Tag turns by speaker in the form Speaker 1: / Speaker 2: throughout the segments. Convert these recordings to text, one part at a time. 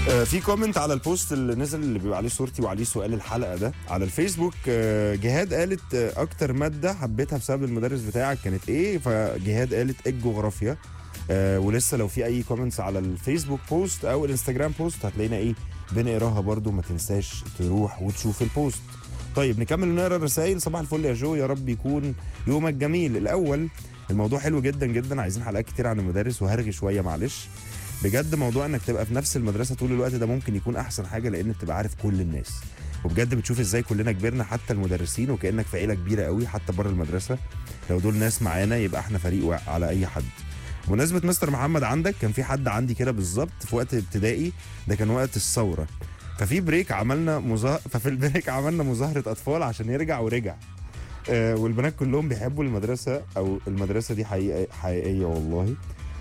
Speaker 1: آه، في كومنت على البوست اللي نزل اللي بيبقى عليه صورتي وعليه سؤال الحلقه ده على الفيسبوك آه، جهاد قالت آه، اكتر ماده حبيتها بسبب المدرس بتاعك كانت ايه فجهاد قالت الجغرافيا آه، ولسه لو في اي كومنتس على الفيسبوك بوست او الانستجرام بوست هتلاقينا ايه بنقراها برضو ما تنساش تروح وتشوف البوست طيب نكمل ونقرا الرسائل صباح الفل يا جو يا رب يكون يومك جميل الاول الموضوع حلو جدا جدا عايزين حلقات كتير عن المدارس وهرغي شويه معلش بجد موضوع انك تبقى في نفس المدرسه طول الوقت ده ممكن يكون احسن حاجه لان بتبقى عارف كل الناس وبجد بتشوف ازاي كلنا كبرنا حتى المدرسين وكانك في عيله كبيره قوي حتى بره المدرسه لو دول ناس معانا يبقى احنا فريق وا- على اي حد بمناسبة مستر محمد عندك كان في حد عندي كده بالظبط في وقت ابتدائي ده كان وقت الثورة ففي بريك عملنا مظاهرة ففي البريك عملنا مظاهرة أطفال عشان يرجع ورجع آه والبنات كلهم بيحبوا المدرسة أو المدرسة دي حقيقة حقيقية والله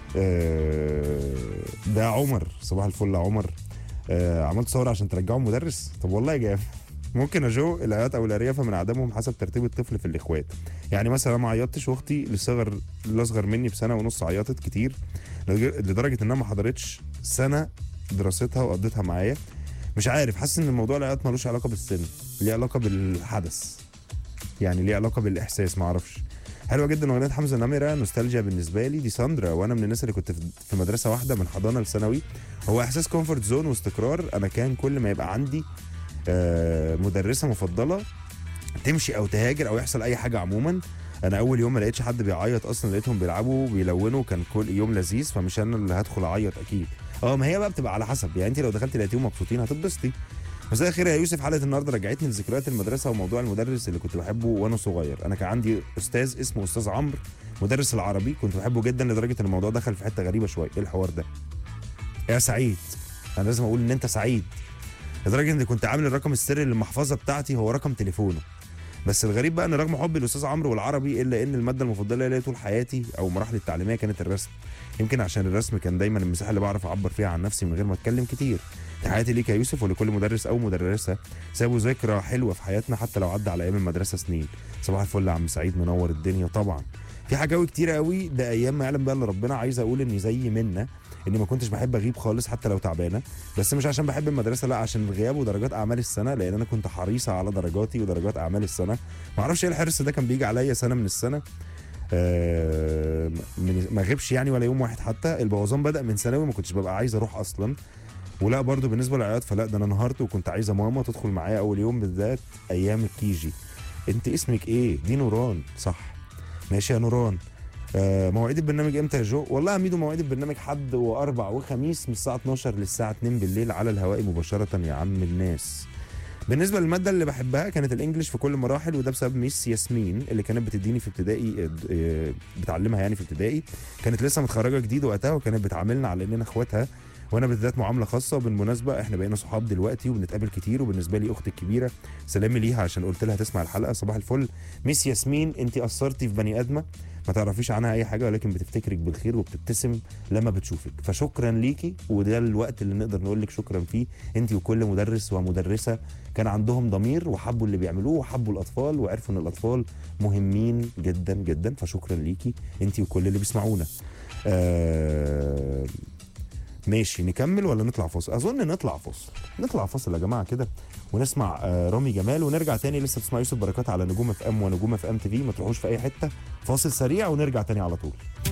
Speaker 1: آه ده عمر صباح الفل يا عمر آه عملت ثورة عشان ترجعوا مدرس طب والله جامد ممكن يا جو العياط او الاريافه من عدمهم حسب ترتيب الطفل في الاخوات يعني مثلا أنا ما عيطتش واختي لصغر الاصغر مني بسنه ونص عيطت كتير لدرجة- لدرجه انها ما حضرتش سنه دراستها وقضيتها معايا مش عارف حاسس ان الموضوع العياط ملوش علاقه بالسن ليه علاقه بالحدث يعني ليه علاقه بالاحساس ما اعرفش حلوه جدا اغنيه حمزه نمره نوستالجيا بالنسبه لي دي ساندرا وانا من الناس اللي كنت في- في مدرسه واحده من حضانه لثانوي هو احساس كومفورت زون واستقرار انا كان كل ما يبقى عندي آه، مدرسه مفضله تمشي او تهاجر او يحصل اي حاجه عموما انا اول يوم ما لقيتش حد بيعيط اصلا لقيتهم بيلعبوا بيلونوا كان كل يوم لذيذ فمش انا اللي هدخل اعيط اكيد اه ما هي بقى بتبقى على حسب يعني انت لو دخلت لقيتيهم مبسوطين هتتبسطي مساء الخير يا يوسف حلقه النهارده رجعتني لذكريات المدرسه وموضوع المدرس اللي كنت بحبه وانا صغير انا كان عندي استاذ اسمه استاذ عمرو مدرس العربي كنت بحبه جدا لدرجه ان الموضوع دخل في حته غريبه شويه ايه الحوار ده يا سعيد انا لازم اقول ان انت سعيد لدرجه اني كنت عامل الرقم السري للمحفظه بتاعتي هو رقم تليفونه بس الغريب بقى ان رغم حبي للاستاذ عمرو والعربي الا ان الماده المفضله ليا طول حياتي او مراحلي التعليميه كانت الرسم يمكن عشان الرسم كان دايما المساحه اللي بعرف اعبر فيها عن نفسي من غير ما اتكلم كتير تحياتي ليك يا يوسف ولكل مدرس او مدرسه سابوا ذكرى حلوه في حياتنا حتى لو عدى على ايام المدرسه سنين صباح الفل يا عم سعيد منور الدنيا طبعا في حاجاوي كتير قوي ده ايام ما يعلم بقى الا ربنا عايز اقول اني زي منا اني ما كنتش بحب اغيب خالص حتى لو تعبانه بس مش عشان بحب المدرسه لا عشان الغياب ودرجات اعمال السنه لان انا كنت حريصه على درجاتي ودرجات اعمال السنه ما اعرفش ايه الحرص ده كان بيجي عليا سنه من السنه آه، من ما غيبش يعني ولا يوم واحد حتى البوظان بدا من ثانوي ما كنتش ببقى عايز اروح اصلا ولا برضو بالنسبه للعياط فلا ده انا انهارت وكنت عايزه ماما تدخل معايا اول يوم بالذات ايام الكيجي انت اسمك ايه دي نوران صح ماشي يا نوران آه مواعيد البرنامج امتى يا جو والله يا ميدو مواعيد البرنامج حد واربع وخميس من الساعه 12 للساعه 2 بالليل على الهواء مباشره يا عم الناس بالنسبه للماده اللي بحبها كانت الانجليش في كل مراحل وده بسبب ميس ياسمين اللي كانت بتديني في ابتدائي آه، بتعلمها يعني في ابتدائي كانت لسه متخرجه جديد وقتها وكانت بتعاملنا على اننا اخواتها وانا بالذات معامله خاصه وبالمناسبه احنا بقينا صحاب دلوقتي وبنتقابل كتير وبالنسبه لي اختي الكبيره سلامي ليها عشان قلت لها تسمع الحلقه صباح الفل ميس ياسمين انت اثرتي في بني ادمه ما تعرفيش عنها اي حاجه ولكن بتفتكرك بالخير وبتبتسم لما بتشوفك فشكرا ليكي وده الوقت اللي نقدر نقول لك شكرا فيه انت وكل مدرس ومدرسه كان عندهم ضمير وحبوا اللي بيعملوه وحبوا الاطفال وعرفوا ان الاطفال مهمين جدا جدا فشكرا ليكي انت وكل اللي بيسمعونا آه ماشي نكمل ولا نطلع فاصل اظن نطلع فاصل نطلع فاصل يا جماعه كده ونسمع آه رامي جمال ونرجع تاني لسه تسمع يوسف بركات على نجوم اف ام ونجوم اف ام تي في ما تروحوش في اي حته فاصل سريع ونرجع تاني على طول